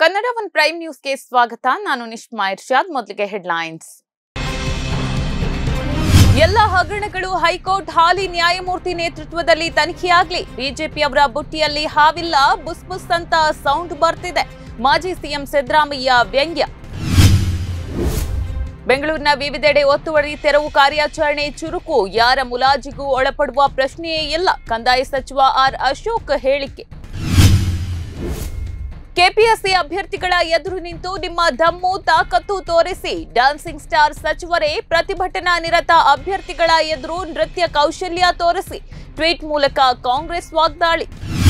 Kannada one prime ನ್ಯೂಸ್ಗೆ ಸ್ವಾಗತ ನಾನು ನಿಷ್ಮಾ ಇರ್ಷಾದ್ ಮೊದಲಿಗೆ ಹೆಡ್ಲೈನ್ಸ್ ಎಲ್ಲ ಹಗರಣಗಳು ಹೈಕೋರ್ಟ್ ಹಾಲಿ ನ್ಯಾಯಮೂರ್ತಿ ನೇತೃತ್ವದಲ್ಲಿ ತನಿಖೆಯಾಗ್ಲಿ ಬಿಜೆಪಿಯವರ ಬುಟ್ಟಿಯಲ್ಲಿ ಹಾವಿಲ್ಲ ಬುಸ್ ಬುಸ್ ಅಂತ ಸೌಂಡ್ ಬರ್ತಿದೆ ಮಾಜಿ ಸಿಎಂ ಸಿದ್ದರಾಮಯ್ಯ ವ್ಯಂಗ್ಯ ಬೆಂಗಳೂರಿನ ವಿವಿಧೆಡೆ ಒತ್ತುವರಿ ತೆರವು ಕಾರ್ಯಾಚರಣೆ ಚುರುಕು ಯಾರ ಮುಲಾಜಿಗೂ ಒಳಪಡುವ ಪ್ರಶ್ನೆಯೇ ಇಲ್ಲ ಕಂದಾಯ ಸಚಿವ ಆರ್ ಅಶೋಕ್ ಹೇಳಿಕೆ ಕೆಪಿಎಸ್ಸಿ ಅಭ್ಯರ್ಥಿಗಳ ಎದುರು ನಿಂತು ನಿಮ್ಮ ದಮ್ಮು ತಾಕತ್ತು ತೋರಿಸಿ ಡಾನ್ಸಿಂಗ್ ಸ್ಟಾರ್ ಸಚಿವರೇ ಪ್ರತಿಭಟನಾ ನಿರತ ಅಭ್ಯರ್ಥಿಗಳ ಎದುರು ನೃತ್ಯ ಕೌಶಲ್ಯ ತೋರಿಸಿ ಟ್ವೀಟ್ ಮೂಲಕ ಕಾಂಗ್ರೆಸ್ ವಾಗ್ದಾಳಿ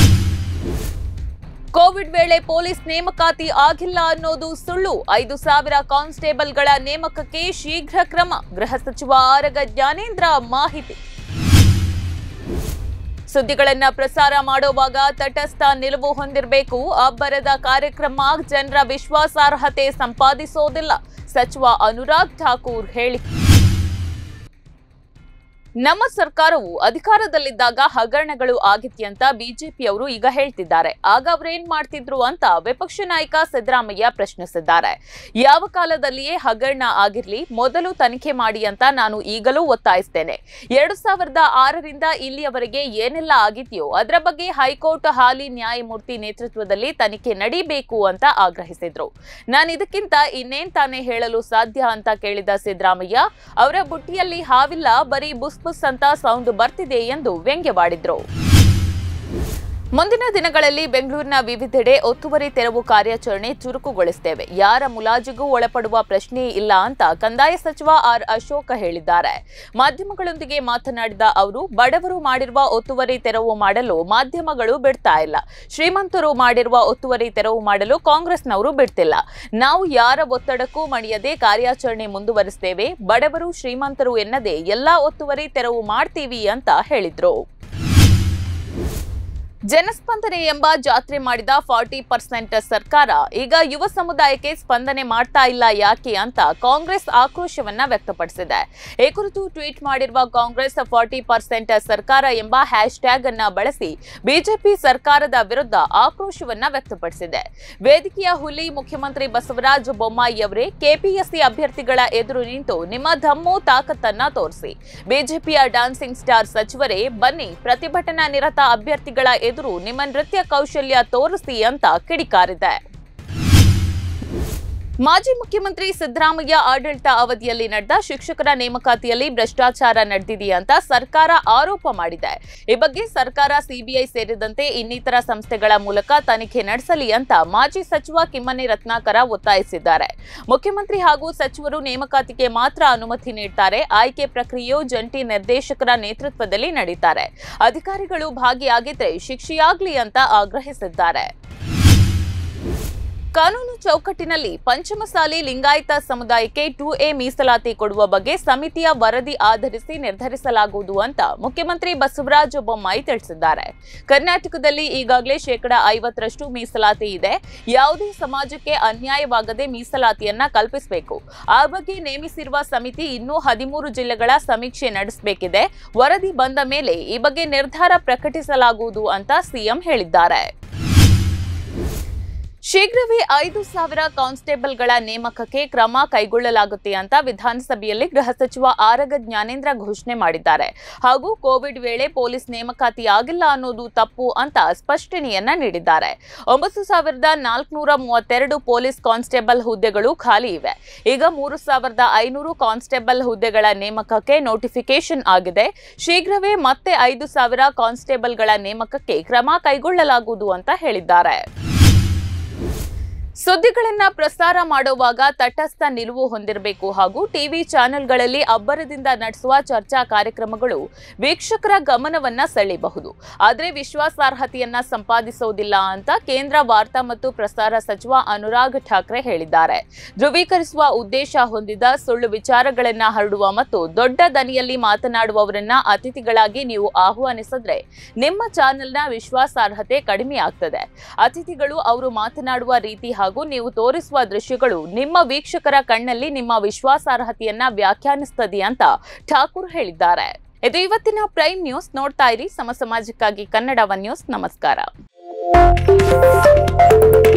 ಕೋವಿಡ್ ವೇಳೆ ಪೊಲೀಸ್ ನೇಮಕಾತಿ ಆಗಿಲ್ಲ ಅನ್ನೋದು ಸುಳ್ಳು ಐದು ಸಾವಿರ ಕಾನ್ಸ್ಟೇಬಲ್ಗಳ ನೇಮಕಕ್ಕೆ ಶೀಘ್ರ ಕ್ರಮ ಗೃಹ ಸಚಿವ ಆರಗ ಜ್ಞಾನೇಂದ್ರ ಮಾಹಿತಿ ಸುದ್ದಿಗಳನ್ನ ಪ್ರಸಾರ ಮಾಡುವಾಗ ತಟಸ್ಥ ನಿಲುವು ಹೊಂದಿರಬೇಕು ಅಬ್ಬರದ ಕಾರ್ಯಕ್ರಮ ಜನರ ವಿಶ್ವಾಸಾರ್ಹತೆ ಸಂಪಾದಿಸೋದಿಲ್ಲ ಸಚಿವ ಅನುರಾಗ್ ಠಾಕೂರ್ ಹೇಳಿಕೆ ನಮ್ಮ ಸರ್ಕಾರವು ಅಧಿಕಾರದಲ್ಲಿದ್ದಾಗ ಹಗರಣಗಳು ಆಗಿತ್ಯಂತ ಬಿಜೆಪಿಯವರು ಈಗ ಹೇಳ್ತಿದ್ದಾರೆ ಆಗ ಅವ್ರೇನ್ ಮಾಡ್ತಿದ್ರು ಅಂತ ವಿಪಕ್ಷ ನಾಯಕ ಸಿದ್ದರಾಮಯ್ಯ ಪ್ರಶ್ನಿಸಿದ್ದಾರೆ ಯಾವ ಕಾಲದಲ್ಲಿಯೇ ಹಗರಣ ಆಗಿರ್ಲಿ ಮೊದಲು ತನಿಖೆ ಮಾಡಿ ಅಂತ ನಾನು ಈಗಲೂ ಒತ್ತಾಯಿಸ್ತೇನೆ ಎರಡು ಸಾವಿರದ ಆರರಿಂದ ಇಲ್ಲಿಯವರೆಗೆ ಏನೆಲ್ಲ ಆಗಿದೆಯೋ ಅದರ ಬಗ್ಗೆ ಹೈಕೋರ್ಟ್ ಹಾಲಿ ನ್ಯಾಯಮೂರ್ತಿ ನೇತೃತ್ವದಲ್ಲಿ ತನಿಖೆ ನಡೀಬೇಕು ಅಂತ ಆಗ್ರಹಿಸಿದ್ರು ನಾನು ಇದಕ್ಕಿಂತ ಇನ್ನೇನ್ ತಾನೇ ಹೇಳಲು ಸಾಧ್ಯ ಅಂತ ಕೇಳಿದ ಸಿದ್ದರಾಮಯ್ಯ ಅವರ ಬುಟ್ಟಿಯಲ್ಲಿ ಹಾವಿಲ್ಲ ಬರೀ ಬುಸ್ ಬುಸ್ ಅಂತ ಸೌಂಡ್ ಬರ್ತಿದೆ ಎಂದು ವ್ಯಂಗ್ಯವಾಡಿದ್ರು ಮುಂದಿನ ದಿನಗಳಲ್ಲಿ ಬೆಂಗಳೂರಿನ ವಿವಿಧೆಡೆ ಒತ್ತುವರಿ ತೆರವು ಕಾರ್ಯಾಚರಣೆ ಚುರುಕುಗೊಳಿಸುತ್ತೇವೆ ಯಾರ ಮುಲಾಜಿಗೂ ಒಳಪಡುವ ಪ್ರಶ್ನೆ ಇಲ್ಲ ಅಂತ ಕಂದಾಯ ಸಚಿವ ಆರ್ ಅಶೋಕ ಹೇಳಿದ್ದಾರೆ ಮಾಧ್ಯಮಗಳೊಂದಿಗೆ ಮಾತನಾಡಿದ ಅವರು ಬಡವರು ಮಾಡಿರುವ ಒತ್ತುವರಿ ತೆರವು ಮಾಡಲು ಮಾಧ್ಯಮಗಳು ಬಿಡ್ತಾ ಇಲ್ಲ ಶ್ರೀಮಂತರು ಮಾಡಿರುವ ಒತ್ತುವರಿ ತೆರವು ಮಾಡಲು ಕಾಂಗ್ರೆಸ್ನವರು ಬಿಡ್ತಿಲ್ಲ ನಾವು ಯಾರ ಒತ್ತಡಕ್ಕೂ ಮಣಿಯದೆ ಕಾರ್ಯಾಚರಣೆ ಮುಂದುವರಿಸುತ್ತೇವೆ ಬಡವರು ಶ್ರೀಮಂತರು ಎನ್ನದೆ ಎಲ್ಲಾ ಒತ್ತುವರಿ ತೆರವು ಮಾಡ್ತೀವಿ ಅಂತ ಹೇಳಿದ್ರು ಜನಸ್ಪಂದನೆ ಎಂಬ ಜಾತ್ರೆ ಮಾಡಿದ ಫಾರ್ಟಿ ಪರ್ಸೆಂಟ್ ಸರ್ಕಾರ ಈಗ ಯುವ ಸಮುದಾಯಕ್ಕೆ ಸ್ಪಂದನೆ ಮಾಡ್ತಾ ಇಲ್ಲ ಯಾಕೆ ಅಂತ ಕಾಂಗ್ರೆಸ್ ಆಕ್ರೋಶವನ್ನ ವ್ಯಕ್ತಪಡಿಸಿದೆ ಈ ಕುರಿತು ಟ್ವೀಟ್ ಮಾಡಿರುವ ಕಾಂಗ್ರೆಸ್ ಫಾರ್ಟಿ ಪರ್ಸೆಂಟ್ ಸರ್ಕಾರ ಎಂಬ ಹ್ಯಾಶ್ ಟ್ಯಾಗ್ ಅನ್ನ ಬಳಸಿ ಬಿಜೆಪಿ ಸರ್ಕಾರದ ವಿರುದ್ಧ ಆಕ್ರೋಶವನ್ನ ವ್ಯಕ್ತಪಡಿಸಿದೆ ವೇದಿಕೆಯ ಹುಲಿ ಮುಖ್ಯಮಂತ್ರಿ ಬಸವರಾಜ ಬೊಮ್ಮಾಯಿ ಅವರೇ ಕೆಪಿಎಸ್ಸಿ ಅಭ್ಯರ್ಥಿಗಳ ಎದುರು ನಿಂತು ನಿಮ್ಮ ದಮ್ಮು ತಾಕತ್ತನ್ನ ತೋರಿಸಿ ಬಿಜೆಪಿಯ ಡಾನ್ಸಿಂಗ್ ಸ್ಟಾರ್ ಸಚಿವರೇ ಬನ್ನಿ ಪ್ರತಿಭಟನಾ ನಿರತ ಅಭ್ಯರ್ಥಿಗಳ ಎದುರು ನಿಮ್ಮ ನೃತ್ಯ ಕೌಶಲ್ಯ ತೋರಿಸಿ ಅಂತ ಕಿಡಿಕಾರಿದೆ ಮಾಜಿ ಮುಖ್ಯಮಂತ್ರಿ ಸಿದ್ದರಾಮಯ್ಯ ಆಡಳಿತ ಅವಧಿಯಲ್ಲಿ ನಡೆದ ಶಿಕ್ಷಕರ ನೇಮಕಾತಿಯಲ್ಲಿ ಭ್ರಷ್ಟಾಚಾರ ನಡೆದಿದೆ ಅಂತ ಸರ್ಕಾರ ಆರೋಪ ಮಾಡಿದೆ ಈ ಬಗ್ಗೆ ಸರ್ಕಾರ ಸಿಬಿಐ ಸೇರಿದಂತೆ ಇನ್ನಿತರ ಸಂಸ್ಥೆಗಳ ಮೂಲಕ ತನಿಖೆ ನಡೆಸಲಿ ಅಂತ ಮಾಜಿ ಸಚಿವ ಕಿಮ್ಮನೆ ರತ್ನಾಕರ ಒತ್ತಾಯಿಸಿದ್ದಾರೆ ಮುಖ್ಯಮಂತ್ರಿ ಹಾಗೂ ಸಚಿವರು ನೇಮಕಾತಿಗೆ ಮಾತ್ರ ಅನುಮತಿ ನೀಡುತ್ತಾರೆ ಆಯ್ಕೆ ಪ್ರಕ್ರಿಯೆಯು ಜಂಟಿ ನಿರ್ದೇಶಕರ ನೇತೃತ್ವದಲ್ಲಿ ನಡೀತಾರೆ ಅಧಿಕಾರಿಗಳು ಭಾಗಿಯಾಗಿದ್ರೆ ಶಿಕ್ಷೆಯಾಗ್ಲಿ ಅಂತ ಆಗ್ರಹಿಸಿದ್ದಾರೆ ಕಾನೂನು ಚೌಕಟ್ಟಿನಲ್ಲಿ ಪಂಚಮಸಾಲಿ ಲಿಂಗಾಯತ ಸಮುದಾಯಕ್ಕೆ ಟು ಎ ಮೀಸಲಾತಿ ಕೊಡುವ ಬಗ್ಗೆ ಸಮಿತಿಯ ವರದಿ ಆಧರಿಸಿ ನಿರ್ಧರಿಸಲಾಗುವುದು ಅಂತ ಮುಖ್ಯಮಂತ್ರಿ ಬಸವರಾಜ ಬೊಮ್ಮಾಯಿ ತಿಳಿಸಿದ್ದಾರೆ ಕರ್ನಾಟಕದಲ್ಲಿ ಈಗಾಗಲೇ ಶೇಕಡ ಐವತ್ತರಷ್ಟು ಮೀಸಲಾತಿ ಇದೆ ಯಾವುದೇ ಸಮಾಜಕ್ಕೆ ಅನ್ಯಾಯವಾಗದೆ ಮೀಸಲಾತಿಯನ್ನ ಕಲ್ಪಿಸಬೇಕು ಆ ಬಗ್ಗೆ ನೇಮಿಸಿರುವ ಸಮಿತಿ ಇನ್ನೂ ಹದಿಮೂರು ಜಿಲ್ಲೆಗಳ ಸಮೀಕ್ಷೆ ನಡೆಸಬೇಕಿದೆ ವರದಿ ಬಂದ ಮೇಲೆ ಈ ಬಗ್ಗೆ ನಿರ್ಧಾರ ಪ್ರಕಟಿಸಲಾಗುವುದು ಅಂತ ಸಿಎಂ ಹೇಳಿದ್ದಾರೆ ಶೀಘ್ರವೇ ಐದು ಸಾವಿರ ಕಾನ್ಸ್ಟೇಬಲ್ಗಳ ನೇಮಕಕ್ಕೆ ಕ್ರಮ ಕೈಗೊಳ್ಳಲಾಗುತ್ತೆ ಅಂತ ವಿಧಾನಸಭೆಯಲ್ಲಿ ಗೃಹ ಸಚಿವ ಆರಗ ಜ್ಞಾನೇಂದ್ರ ಘೋಷಣೆ ಮಾಡಿದ್ದಾರೆ ಹಾಗೂ ಕೋವಿಡ್ ವೇಳೆ ಪೊಲೀಸ್ ನೇಮಕಾತಿ ಆಗಿಲ್ಲ ಅನ್ನೋದು ತಪ್ಪು ಅಂತ ಸ್ಪಷ್ಟನೆಯನ್ನ ನೀಡಿದ್ದಾರೆ ಒಂಬತ್ತು ಸಾವಿರದ ನಾಲ್ಕುನೂರ ಮೂವತ್ತೆರಡು ಪೊಲೀಸ್ ಕಾನ್ಸ್ಟೇಬಲ್ ಹುದ್ದೆಗಳು ಖಾಲಿ ಇವೆ ಈಗ ಮೂರು ಸಾವಿರದ ಐನೂರು ಕಾನ್ಸ್ಟೇಬಲ್ ಹುದ್ದೆಗಳ ನೇಮಕಕ್ಕೆ ನೋಟಿಫಿಕೇಶನ್ ಆಗಿದೆ ಶೀಘ್ರವೇ ಮತ್ತೆ ಐದು ಸಾವಿರ ಕಾನ್ಸ್ಟೇಬಲ್ಗಳ ನೇಮಕಕ್ಕೆ ಕ್ರಮ ಕೈಗೊಳ್ಳಲಾಗುವುದು ಅಂತ ಹೇಳಿದ್ದಾರೆ ಸುದ್ದಿಗಳನ್ನ ಪ್ರಸಾರ ಮಾಡುವಾಗ ತಟಸ್ಥ ನಿಲುವು ಹೊಂದಿರಬೇಕು ಹಾಗೂ ಟಿವಿ ಚಾನೆಲ್ಗಳಲ್ಲಿ ಅಬ್ಬರದಿಂದ ನಡೆಸುವ ಚರ್ಚಾ ಕಾರ್ಯಕ್ರಮಗಳು ವೀಕ್ಷಕರ ಗಮನವನ್ನ ಸೆಳೆಯಬಹುದು ಆದರೆ ವಿಶ್ವಾಸಾರ್ಹತೆಯನ್ನ ಸಂಪಾದಿಸೋದಿಲ್ಲ ಅಂತ ಕೇಂದ್ರ ವಾರ್ತಾ ಮತ್ತು ಪ್ರಸಾರ ಸಚಿವ ಅನುರಾಗ್ ಠಾಕ್ರೆ ಹೇಳಿದ್ದಾರೆ ಧ್ರುವೀಕರಿಸುವ ಉದ್ದೇಶ ಹೊಂದಿದ ಸುಳ್ಳು ವಿಚಾರಗಳನ್ನ ಹರಡುವ ಮತ್ತು ದೊಡ್ಡ ದನಿಯಲ್ಲಿ ಮಾತನಾಡುವವರನ್ನ ಅತಿಥಿಗಳಾಗಿ ನೀವು ಆಹ್ವಾನಿಸಿದ್ರೆ ನಿಮ್ಮ ಚಾನೆಲ್ನ ವಿಶ್ವಾಸಾರ್ಹತೆ ಕಡಿಮೆ ಆಗ್ತದೆ ಅತಿಥಿಗಳು ಅವರು ಮಾತನಾಡುವ ರೀತಿ ಹಾಗೂ ನೀವು ತೋರಿಸುವ ದೃಶ್ಯಗಳು ನಿಮ್ಮ ವೀಕ್ಷಕರ ಕಣ್ಣಲ್ಲಿ ನಿಮ್ಮ ವಿಶ್ವಾಸಾರ್ಹತೆಯನ್ನ ವ್ಯಾಖ್ಯಾನಿಸ್ತದೆ ಅಂತ ಠಾಕೂರ್ ಹೇಳಿದ್ದಾರೆ ಇದು ಇವತ್ತಿನ ಪ್ರೈಮ್ ನ್ಯೂಸ್ ನೋಡ್ತಾ ಇರಿ ಸಮ ಸಮಾಜಕ್ಕಾಗಿ ಕನ್ನಡ ಒನ್ ನ್ಯೂಸ್ ನಮಸ್ಕಾರ